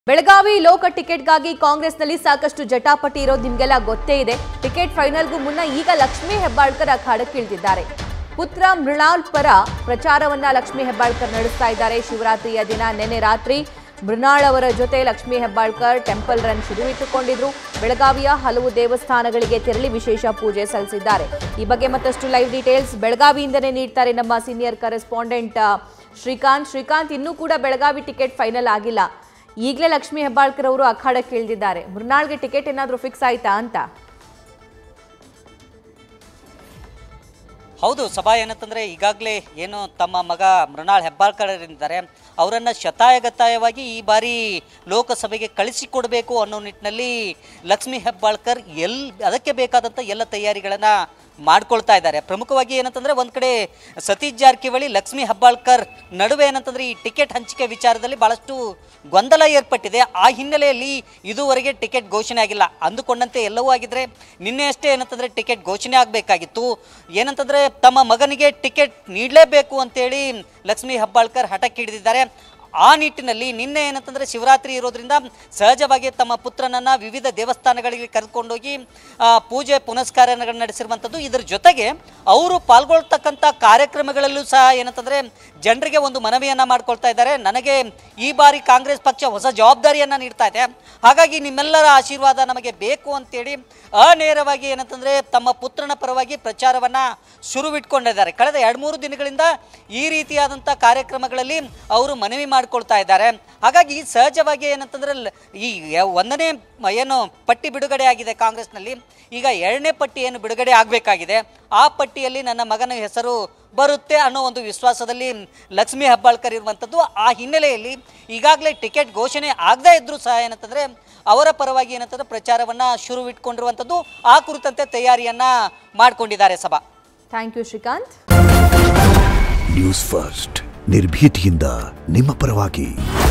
ಬೆಳಗಾವಿ ಲೋಕ ಟಿಕೆಟ್ಗಾಗಿ ಕಾಂಗ್ರೆಸ್ನಲ್ಲಿ ಸಾಕಷ್ಟು ಜಟಾಪಟಿ ಇರೋದು ನಿಮ್ಗೆಲ್ಲ ಗೊತ್ತೇ ಇದೆ ಟಿಕೆಟ್ ಫೈನಲ್ಗೂ ಮುನ್ನ ಈಗ ಲಕ್ಷ್ಮೀ ಹೆಬ್ಬಾಳ್ಕರ್ ಅಖಾಡಕ್ಕಿಳಿದಿದ್ದಾರೆ ಪುತ್ರ ಮೃಣಾಲ್ ಪರ ಪ್ರಚಾರವನ್ನ ಲಕ್ಷ್ಮೀ ಹೆಬ್ಬಾಳ್ಕರ್ ನಡೆಸ್ತಾ ಇದ್ದಾರೆ ಶಿವರಾತ್ರಿಯ ದಿನ ನಿನ್ನೆ ರಾತ್ರಿ ಮೃಣಾಳ್ ಅವರ ಜೊತೆ ಲಕ್ಷ್ಮೀ ಹೆಬ್ಬಾಳ್ಕರ್ ಟೆಂಪಲ್ ರನ್ ಶುರುವಿಟ್ಟುಕೊಂಡಿದ್ರು ಬೆಳಗಾವಿಯ ಹಲವು ದೇವಸ್ಥಾನಗಳಿಗೆ ತೆರಳಿ ವಿಶೇಷ ಪೂಜೆ ಸಲ್ಲಿಸಿದ್ದಾರೆ ಈ ಬಗ್ಗೆ ಮತ್ತಷ್ಟು ಲೈವ್ ಡೀಟೇಲ್ಸ್ ಬೆಳಗಾವಿಯಿಂದನೇ ನೀಡ್ತಾರೆ ನಮ್ಮ ಸೀನಿಯರ್ ಕರೆಸ್ಪಾಂಡೆಂಟ್ ಶ್ರೀಕಾಂತ್ ಶ್ರೀಕಾಂತ್ ಇನ್ನೂ ಕೂಡ ಬೆಳಗಾವಿ ಟಿಕೆಟ್ ಫೈನಲ್ ಆಗಿಲ್ಲ ಈಗಲೇ ಲಕ್ಷ್ಮೀ ಹೆಬ್ಬಾಳ್ಕರ್ ಅವರು ಅಖಾಡಕ್ಕೆ ಇಳಿದಿದ್ದಾರೆ ಮೃಣಾಳ್ಗೆ ಟಿಕೆಟ್ ಏನಾದರೂ ಫಿಕ್ಸ್ ಆಯ್ತಾ ಅಂತ ಹೌದು ಸಭಾ ಏನಂತಂದ್ರೆ ಈಗಾಗಲೇ ಏನು ತಮ್ಮ ಮಗ ಮೃಣಾಳ್ ಹೆಬ್ಬಾಳ್ಕರ್ ಇದ್ದಾರೆ ಅವರನ್ನು ಶತಾಯಗತಾಯವಾಗಿ ಈ ಬಾರಿ ಲೋಕಸಭೆಗೆ ಕಳಿಸಿಕೊಡಬೇಕು ಅನ್ನೋ ನಿಟ್ಟಿನಲ್ಲಿ ಲಕ್ಷ್ಮೀ ಹೆಬ್ಬಾಳ್ಕರ್ ಎಲ್ ಅದಕ್ಕೆ ಬೇಕಾದಂಥ ಎಲ್ಲ ತಯಾರಿಗಳನ್ನು ಮಾಡ್ಕೊಳ್ತಾ ಇದ್ದಾರೆ ಪ್ರಮುಖವಾಗಿ ಏನಂತಂದ್ರೆ ಒಂದು ಕಡೆ ಸತೀಶ್ ಜಾರಕಿಹೊಳಿ ಲಕ್ಷ್ಮೀ ಹೆಬ್ಬಾಳ್ಕರ್ ನಡುವೆ ಏನಂತಂದ್ರೆ ಈ ಟಿಕೆಟ್ ಹಂಚಿಕೆ ವಿಚಾರದಲ್ಲಿ ಬಹಳಷ್ಟು ಗೊಂದಲ ಏರ್ಪಟ್ಟಿದೆ ಆ ಹಿನ್ನೆಲೆಯಲ್ಲಿ ಇದುವರೆಗೆ ಟಿಕೆಟ್ ಘೋಷಣೆ ಆಗಿಲ್ಲ ಅಂದುಕೊಂಡಂತೆ ಎಲ್ಲವೂ ಆಗಿದ್ರೆ ನಿನ್ನೆ ಅಷ್ಟೇ ಏನಂತಂದ್ರೆ ಟಿಕೆಟ್ ಘೋಷಣೆ ಆಗಬೇಕಾಗಿತ್ತು ಏನಂತಂದ್ರೆ ತಮ್ಮ ಮಗನಿಗೆ ಟಿಕೆಟ್ ನೀಡಲೇಬೇಕು ಅಂತೇಳಿ ಲಕ್ಷ್ಮೀ ಹೆಬ್ಬಾಳ್ಕರ್ ಹಠಕ್ಕೆ ಹಿಡಿದಿದ್ದಾರೆ ಆ ನಿಟ್ಟಿನಲ್ಲಿ ನಿನ್ನೆ ಏನಂತಂದ್ರೆ ಶಿವರಾತ್ರಿ ಇರೋದ್ರಿಂದ ಸಹಜವಾಗಿ ತಮ್ಮ ಪುತ್ರನನ್ನ ವಿವಿಧ ದೇವಸ್ಥಾನಗಳಿಗೆ ಕರೆದುಕೊಂಡೋಗಿ ಆ, ಪೂಜೆ ಪುನಸ್ಕಾರಗಳನ್ನು ನಡೆಸಿರುವಂಥದ್ದು ಇದರ ಜೊತೆಗೆ ಅವರು ಪಾಲ್ಗೊಳ್ತಕ್ಕಂಥ ಕಾರ್ಯಕ್ರಮಗಳಲ್ಲೂ ಸಹ ಏನಂತಂದ್ರೆ ಜನರಿಗೆ ಒಂದು ಮನವಿಯನ್ನ ಮಾಡ್ಕೊಳ್ತಾ ಇದ್ದಾರೆ ನನಗೆ ಈ ಬಾರಿ ಕಾಂಗ್ರೆಸ್ ಪಕ್ಷ ಹೊಸ ಜವಾಬ್ದಾರಿಯನ್ನ ನೀಡ್ತಾ ಇದೆ ಹಾಗಾಗಿ ನಿಮ್ಮೆಲ್ಲರ ಆಶೀರ್ವಾದ ನಮಗೆ ಬೇಕು ಅಂತೇಳಿ ಅನೇರವಾಗಿ ಏನಂತಂದ್ರೆ ತಮ್ಮ ಪುತ್ರನ ಪರವಾಗಿ ಪ್ರಚಾರವನ್ನ ಶುರುವಿಟ್ಕೊಂಡಿದ್ದಾರೆ ಕಳೆದ ಎರಡು ಮೂರು ದಿನಗಳಿಂದ ಈ ರೀತಿಯಾದಂಥ ಕಾರ್ಯಕ್ರಮಗಳಲ್ಲಿ ಅವರು ಮನವಿ ಮಾಡ್ಕೊಳ್ತಾ ಇದ್ದಾರೆ ಹಾಗಾಗಿ ಸಹಜವಾಗಿ ಏನಂತಂದ್ರೆ ಲ- ಈ ಯ- ಒಂದನೇ ಮ- ಏನು ಪಟ್ಟಿ ಬಿಡುಗಡೆ ಆಗಿದೆ ಕಾಂಗ್ರೆಸ್ನಲ್ಲಿ ಈಗ ಎರಡನೇ ಪಟ್ಟಿ ಏನು ಬಿಡುಗಡೆ ಆಗಬೇಕಾಗಿದೆ ಆ ಪಟ್ಟಿಯಲ್ಲಿ ನನ್ನ ಮಗನ ಹೆಸರು ಬರುತ್ತೆ ಅನ್ನೋ ಒಂದು ವಿಶ್ವಾಸದಲ್ಲಿ ಲಕ್ಷ್ಮೀ ಹೆಬ್ಬಾಳ್ಕರ್ ಇರುವಂಥದ್ದು ಆ ಹಿನ್ನೆಲೆಯಲ್ಲಿ ಈಗಾಗಲೇ ಟಿಕೆಟ್ ಘೋಷಣೆ ಆಗದೇ ಇದ್ರೂ ಸಹ ಏನಂತಂದ್ರೆ ಅವರ ಪರವಾಗಿ ಏನಂತಂದ್ರೆ ಪ್ರಚಾರವನ್ನ ಶುರುವಿಟ್ಕೊಂಡಿರುವಂಥದ್ದು ಆ ಕುರಿತಂತೆ ತಯಾರಿಯನ್ನ ಮಾಡ್ಕೊಂಡಿದ್ದಾರೆ ಸಭಾ thank you Srikanth news first ನಿರ್ಭೀತಿಯಿಂದ ನಿಮ್ಮ ಪರವಾಗಿ